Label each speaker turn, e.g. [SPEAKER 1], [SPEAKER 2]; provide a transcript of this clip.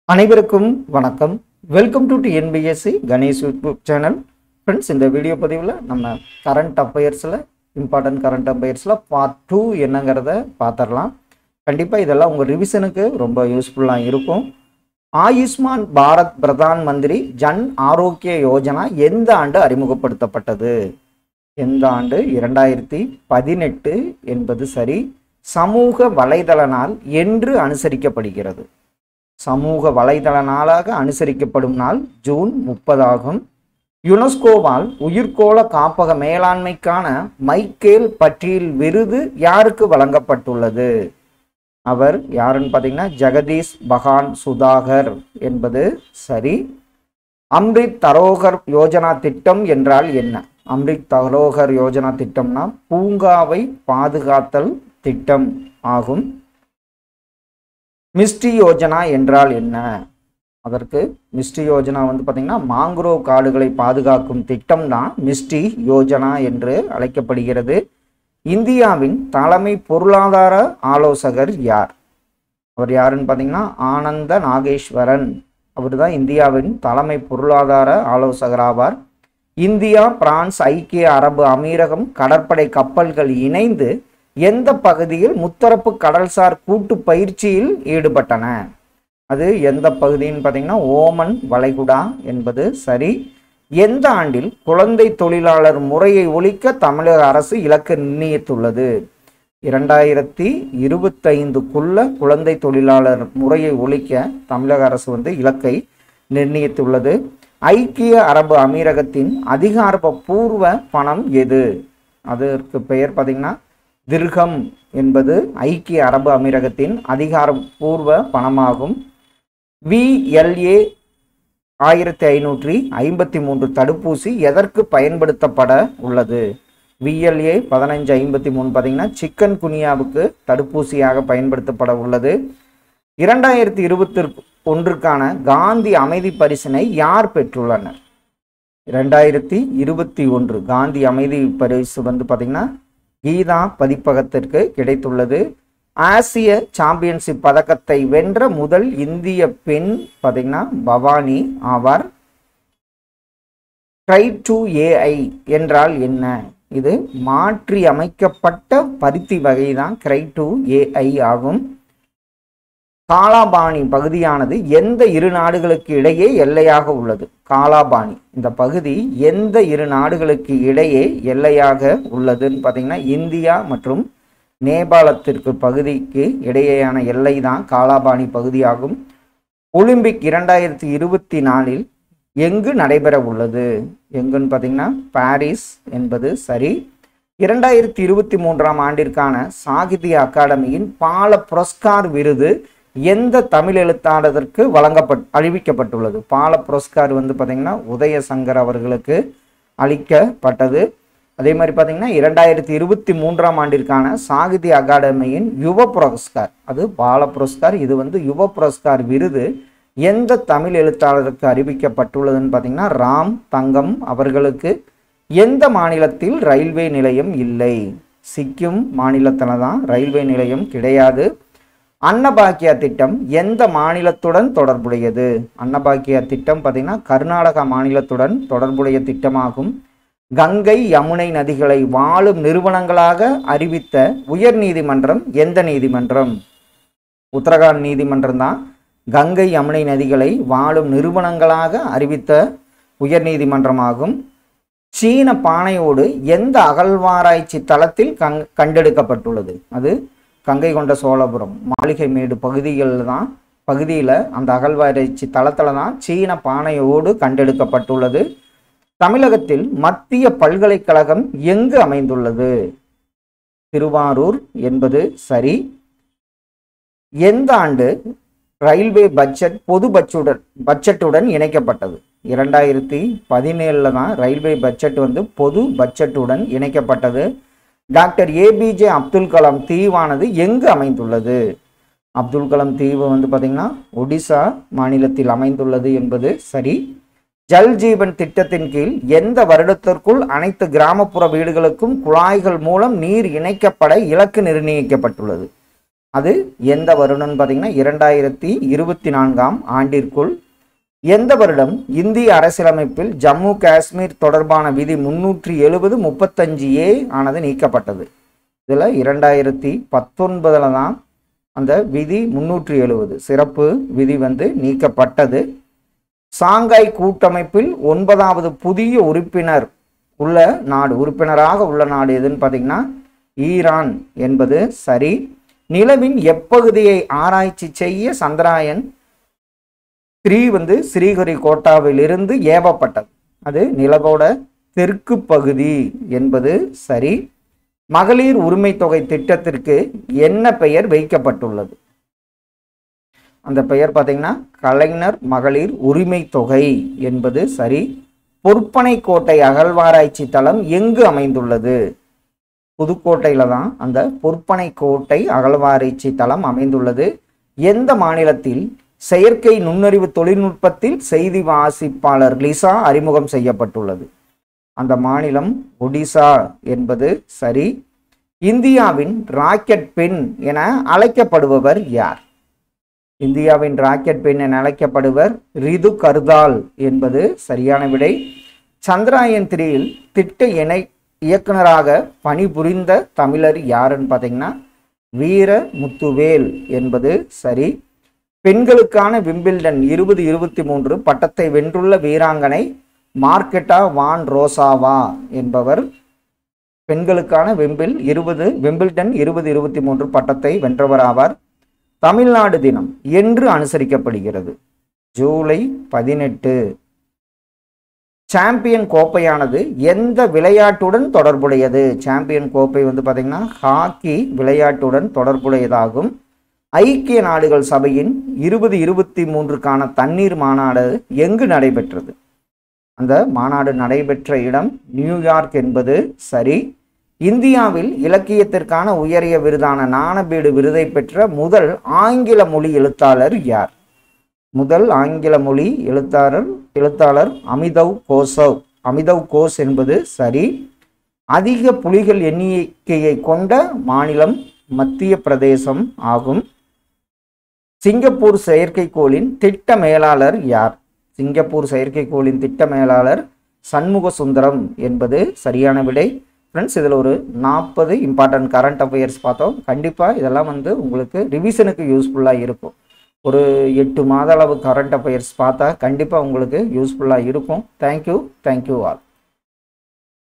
[SPEAKER 1] அனைவருக்கும் வணக்கம் welcome to TNPSC Ganesh YouTube channel friends இந்த வீடியோ பதிவில் நம்ம கரண்ட் அஃபேர்ஸில் இம்பார்ட்டன்ட் கரண்ட் அஃபேர்ஸில் பார்ட் டூ என்னங்கிறத பார்த்துடலாம் கண்டிப்பாக இதெல்லாம் உங்கள் ரிவிஷனுக்கு ரொம்ப யூஸ்ஃபுல்லாக இருக்கும் ஆயுஷ்மான் பாரத் பிரதான் மந்திரி ஜன் ஆரோக்கிய யோஜனா எந்த ஆண்டு அறிமுகப்படுத்தப்பட்டது எந்த ஆண்டு இரண்டாயிரத்தி பதினெட்டு என்பது சரி சமூக வலைதள நாள் என்று அனுசரிக்கப்படுகிறது சமூக வலைதள நாளாக அனுசரிக்கப்படும் நாள் ஜூன் முப்பதாகும் யுனெஸ்கோவால் உயிர்கோள காப்பக மேலாண்மைக்கான மைக்கேல் பட்டீல் விருது யாருக்கு வழங்கப்பட்டுள்ளது அவர் யாருன்னு பார்த்தீங்கன்னா ஜெகதீஷ் பகான் சுதாகர் என்பது சரி அம்ரித் தரோகர் யோஜனா திட்டம் என்றால் என்ன அம்ரித் தரோகர் யோஜனா திட்டம்னா பூங்காவை பாதுகாத்தல் திட்டம் ஆகும் மிஸ்டி யோஜனா என்றால் என்ன அதற்கு மிஸ்டி யோஜனா வந்து பார்த்திங்கன்னா மாங்குரோவ் காடுகளை பாதுகாக்கும் திட்டம் தான் மிஸ்டி யோஜனா என்று அழைக்கப்படுகிறது இந்தியாவின் தலைமை பொருளாதார ஆலோசகர் யார் அவர் யாருன்னு பார்த்தீங்கன்னா ஆனந்த நாகேஸ்வரன் அவர் தான் இந்தியாவின் தலைமை பொருளாதார ஆலோசகர் ஆவார் இந்தியா பிரான்ஸ் ஐக்கிய அரபு அமீரகம் கடற்படை கப்பல்கள் இணைந்து எந்த பகுதியில் முத்தரப்பு கடல்சார் கூட்டு பயிற்சியில் ஈடுபட்டன அது எந்த பகுதின்னு பார்த்தீங்கன்னா ஓமன் வளைகுடா என்பது சரி எந்த ஆண்டில் குழந்தை தொழிலாளர் முறையை ஒழிக்க தமிழக அரசு இலக்கு நிர்ணயித்துள்ளது இரண்டாயிரத்தி இருபத்தைந்துக்குள்ள குழந்தை தொழிலாளர் முறையை ஒழிக்க தமிழக அரசு வந்து இலக்கை நிர்ணயித்துள்ளது ஐக்கிய அரபு அமீரகத்தின் அதிகாரப்பூர்வ பணம் எது அதற்கு பெயர் பார்த்தீங்கன்னா திர்கம் என்பது ஐக்கிய அரபு அமீரகத்தின் அதிகாரப்பூர்வ பணமாகும் விஎல்ஏ ஆயிரத்தி ஐநூற்றி ஐம்பத்தி மூன்று தடுப்பூசி எதற்கு பயன்படுத்தப்பட உள்ளது விஎல்ஏ பதினஞ்சு ஐம்பத்தி மூணு பார்த்தீங்கன்னா சிக்கன் குனியாவுக்கு தடுப்பூசியாக பயன்படுத்தப்பட உள்ளது இரண்டாயிரத்தி இருபத்தி ஒன்றுக்கான காந்தி அமைதி பரிசினை யார் பெற்றுள்ளனர் இரண்டாயிரத்தி இருபத்தி ஒன்று காந்தி அமைதி பரிசு வந்து பார்த்தீங்கன்னா கீதா பதிப்பகத்திற்கு கிடைத்துள்ளது ஆசிய சாம்பியன்ஷிப் பதக்கத்தை வென்ற முதல் இந்திய பெண் பார்த்தீங்கன்னா பவானி ஆவார் ட்ரை டு ஏஐ என்றால் என்ன இது மாற்றி அமைக்கப்பட்ட பருத்தி வகை தான் கிரை டு ஏஐ ஆகும் காலாபாணி பகுதியானது எந்த இரு நாடுகளுக்கு இடையே எல்லையாக உள்ளது காலாபாணி இந்த பகுதி எந்த இரு நாடுகளுக்கு இடையே எல்லையாக உள்ளதுன்னு பார்த்தீங்கன்னா இந்தியா மற்றும் நேபாளத்திற்கு பகுதிக்கு இடையேயான எல்லை தான் காலாபாணி பகுதியாகும் ஒலிம்பிக் இரண்டாயிரத்தி இருபத்தி நாலில் எங்கு நடைபெற உள்ளது எங்குன்னு பார்த்தீங்கன்னா பாரிஸ் என்பது சரி இரண்டாயிரத்தி இருபத்தி மூன்றாம் ஆண்டிற்கான சாகித்ய அகாடமியின் பால புரஸ்கார் விருது எந்த தமிழ் எழுத்தாளருக்கு வழங்கப்பட் அறிவிக்கப்பட்டுள்ளது பால புரஸ்கார் வந்து பார்த்திங்கன்னா உதயசங்கர் அவர்களுக்கு அளிக்கப்பட்டது அதே மாதிரி பார்த்தீங்கன்னா இரண்டாயிரத்தி இருபத்தி மூன்றாம் ஆண்டிற்கான சாகித்ய அகாடமியின் யுவ புரஸ்கார் அது பால புரஸ்கார் இது வந்து யுவ புரஸ்கார் விருது எந்த தமிழ் எழுத்தாளருக்கு அறிவிக்கப்பட்டுள்ளதுன்னு பார்த்தீங்கன்னா ராம் தங்கம் அவர்களுக்கு எந்த மாநிலத்தில் ரயில்வே நிலையம் இல்லை சிக்கிம் மாநிலத்தில் தான் ரயில்வே நிலையம் கிடையாது அன்னபாக்கியா திட்டம் எந்த மாநிலத்துடன் தொடர்புடையது அன்னபாக்கியா திட்டம் பார்த்திங்கன்னா கர்நாடகா மாநிலத்துடன் தொடர்புடைய திட்டமாகும் கங்கை யமுனை நதிகளை வாழும் நிறுவனங்களாக அறிவித்த உயர் நீதிமன்றம் எந்த நீதிமன்றம் உத்தரகாண்ட் நீதிமன்றம் தான் கங்கை யமுனை நதிகளை வாழும் நிறுவனங்களாக அறிவித்த உயர் நீதிமன்றமாகும் சீன பானையோடு எந்த அகழ்வாராய்ச்சி தளத்தில் கங் கண்டெடுக்கப்பட்டுள்ளது அது கங்கை கொண்ட சோழபுரம் மாளிகை மேடு பகுதிகளில் தான் பகுதியில் அந்த அகழ்வாராய்ச்சி தளத்தில் தான் சீன பானையோடு கண்டெடுக்கப்பட்டுள்ளது தமிழகத்தில் மத்திய பல்கலைக்கழகம் எங்கு அமைந்துள்ளது திருவாரூர் என்பது சரி எந்த ஆண்டு ரயில்வே பட்ஜெட் பொது பட்ஜெட்டுடன் பட்ஜெட்டுடன் இணைக்கப்பட்டது இரண்டாயிரத்தி பதினேழில் தான் ரயில்வே பட்ஜெட் வந்து பொது பட்ஜெட்டுடன் இணைக்கப்பட்டது டாக்டர் ஏபிஜே அப்துல் கலாம் தீவானது எங்கு அமைந்துள்ளது அப்துல் கலாம் தீவு வந்து பார்த்திங்கன்னா ஒடிசா மாநிலத்தில் அமைந்துள்ளது என்பது சரி ஜல் ஜீவன் திட்டத்தின் கீழ் எந்த வருடத்திற்குள் அனைத்து கிராமப்புற வீடுகளுக்கும் குழாய்கள் மூலம் நீர் இணைக்கப்பட இலக்கு நிர்ணயிக்கப்பட்டுள்ளது அது எந்த வருடம்னு பார்த்தீங்கன்னா இரண்டாயிரத்தி இருபத்தி நான்காம் ஆண்டிற்குள் எந்த வருடம் இந்திய அரசியலமைப்பில் ஜம்மு காஷ்மீர் தொடர்பான விதி முன்னூற்றி எழுபது முப்பத்தஞ்சு ஏ ஆனது நீக்கப்பட்டது இதில் இரண்டாயிரத்தி பத்தொன்பதில் தான் அந்த விதி முன்னூற்றி எழுபது சிறப்பு விதி வந்து நீக்கப்பட்டது சாங்காய் கூட்டமைப்பில் ஒன்பதாவது புதிய உறுப்பினர் உள்ள நாடு உறுப்பினராக உள்ள நாடு எதுன்னு பார்த்தீங்கன்னா ஈரான் என்பது சரி நிலவின் எப்பகுதியை ஆராய்ச்சி செய்ய சந்திராயன் த்ரீ வந்து ஸ்ரீஹரிகோட்டாவிலிருந்து ஏவப்பட்டது அது நிலவோட தெற்கு பகுதி என்பது சரி மகளிர் உரிமை தொகை திட்டத்திற்கு என்ன பெயர் வைக்கப்பட்டுள்ளது அந்த பெயர் பார்த்தீங்கன்னா கலைஞர் மகளிர் உரிமை தொகை என்பது சரி பொற்பனை கோட்டை அகழ்வாராய்ச்சி தளம் எங்கு அமைந்துள்ளது புதுக்கோட்டையில தான் அந்த பொற்பனை கோட்டை அகழ்வாராய்ச்சி தளம் அமைந்துள்ளது எந்த மாநிலத்தில் செயற்கை நுண்ணறிவு தொழில்நுட்பத்தில் செய்தி வாசிப்பாளர் லிசா அறிமுகம் செய்யப்பட்டுள்ளது அந்த மாநிலம் ஒடிசா என்பது சரி இந்தியாவின் ராக்கெட் பெண் என அழைக்கப்படுபவர் யார் இந்தியாவின் ராக்கெட் பெண் என அழைக்கப்படுவர் ரிது கர்தால் என்பது சரியான விடை சந்திராயன் த்ரீயில் திட்ட இணை இயக்குனராக பணிபுரிந்த தமிழர் யாருன்னு பார்த்தீங்கன்னா வீர முத்துவேல் என்பது சரி பெண்களுக்கான விம்பிள்டன் இருபது இருபத்தி மூன்று பட்டத்தை வென்றுள்ள வீராங்கனை மார்க்கெட்டா வான் ரோசாவா என்பவர் பெண்களுக்கான விம்பிள் இருபது விம்பிள்டன் இருபது இருபத்தி மூன்று பட்டத்தை வென்றவர் ஆவார் தமிழ்நாடு தினம் என்று அனுசரிக்கப்படுகிறது ஜூலை பதினெட்டு சாம்பியன் கோப்பையானது எந்த விளையாட்டுடன் தொடர்புடையது சாம்பியன் கோப்பை வந்து பார்த்தீங்கன்னா ஹாக்கி விளையாட்டுடன் தொடர்புடையதாகும் ஐக்கிய நாடுகள் சபையின் இருபது இருபத்தி மூன்றுக்கான தண்ணீர் மாநாடு எங்கு நடைபெற்றது அந்த மாநாடு நடைபெற்ற இடம் நியூயார்க் என்பது சரி இந்தியாவில் இலக்கியத்திற்கான உயரிய விருதான ஞானபீடு விருதை பெற்ற முதல் ஆங்கில மொழி எழுத்தாளர் யார் முதல் ஆங்கில மொழி எழுத்தாளர் எழுத்தாளர் அமிதவ் கோசவ் அமிதவ் கோஸ் என்பது சரி அதிக புலிகள் எண்ணிக்கையை கொண்ட மாநிலம் மத்திய பிரதேசம் ஆகும் சிங்கப்பூர் செயற்கைக்கோளின் திட்ட மேலாளர் யார் சிங்கப்பூர் செயற்கைக்கோளின் திட்ட மேலாளர் சண்முக சுந்தரம் என்பது சரியான விடை ஃப்ரெண்ட்ஸ் இதில் ஒரு நாற்பது இம்பார்ட்டன்ட் கரண்ட் அஃபேர்ஸ் பார்த்தோம் கண்டிப்பாக இதெல்லாம் வந்து உங்களுக்கு ரிவிஷனுக்கு யூஸ்ஃபுல்லாக இருக்கும் ஒரு எட்டு மாத அளவு கரண்ட் அஃபேர்ஸ் பார்த்தா கண்டிப்பாக உங்களுக்கு யூஸ்ஃபுல்லாக இருக்கும் தேங்க்யூ தேங்க்யூ ஆல்